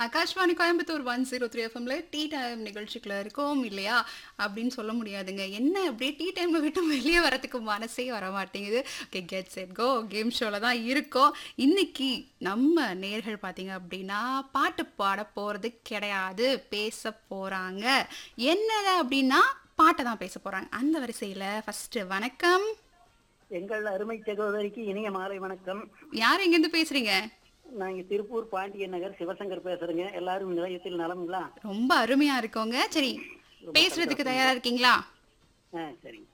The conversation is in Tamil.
Akashvani Coimbatore one zero three எஃப்எம்ல டீ டைம் நிகழ்ச்சிக்குள்ள இருக்கோம் இல்லையா அப்படின்னு சொல்ல முடியாதுங்க என்ன அப்படியே டீ டைம்ல விட்டு வெளியே வரதுக்கு மனசே வர மாட்டேங்குது okay get set go game ஷோல தான் இருக்கோம் இன்னைக்கு நம்ம நேர்கள் பார்த்தீங்க அப்படின்னா பாட்டு பாட போறது கிடையாது பேச போறாங்க என்னது அப்படின்னா பாட்டை தான் பேச போறாங்க அந்த வரிசையில ஃபர்ஸ்ட் வணக்கம் எங்கள் அருமை சகோதரிக்கு இனிய மாலை வணக்கம் யார் எங்கேருந்து பேசுறீங்க நாங்க திருப்பூர் பாண்டியன் நகர் சிவசங்கர் பேசுறேங்க எல்லாரும் நிலையத்தில் நலமுங்களா ரொம்ப அருமையா இருக்கோங்க சரி பேசுறதுக்கு தயாரா இருக்கீங்களா ஆ சரிங்க